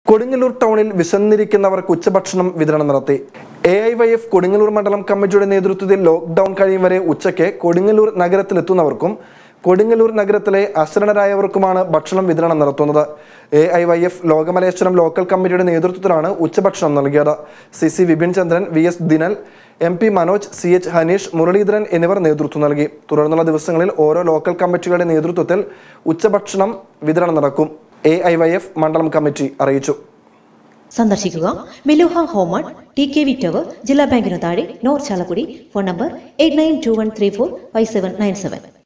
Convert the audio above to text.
കൊടുങ്ങല്ലൂർ ടൗണിൽ വിശന്നിരിക്കുന്നവർക്ക് ഉച്ചഭക്ഷണം വിതരണം നടത്തി A I Y F Kodungallur മണ്ഡലം കമ്മിറ്റിയുടെ നേതൃത്വത്തിൽ ലോക്ക്ഡൌൺ കഴിയും വരെ ഉച്ചയ്ക്ക് കൊടുങ്ങല്ലൂർ നഗരത്തിലെത്തുന്നവർക്കും കൊടുങ്ങല്ലൂർ നഗരത്തിലെ അശരണരായവർക്കുമാണ് ഭക്ഷണം വിതരണം നടത്തുന്നത് A I Y F Lokamaleswaram local കമ്മിറ്റിയുടെ നേതൃത്വത്തിലാണ് ഉച്ചഭക്ഷണം നൽകിയത് C C Vipin Chandran V S Dinal M P Manoj C H Haneesh Muraleedharan എന്നിവർ നേതൃത്വം നൽകി തുടർന്നുള്ള ദിവസങ്ങളിൽ ഓരോ ലോക്കൽ കമ്മിറ്റികളുടെ നേതൃത്വത്തിൽ ഉച്ചഭക്ഷണം വിതരണം നടക്കും എ ഐ വൈ എഫ് മണ്ഡലം കമ്മിറ്റി അറിയിച്ചു സന്ദർശിക്കുക മെലുഹ ഹോമൺ ടി കെ വി ടവർ ജില്ലാ ബാങ്കിനു താഴെ north Chalakudy phone number eight nine two one three four five seven nine seven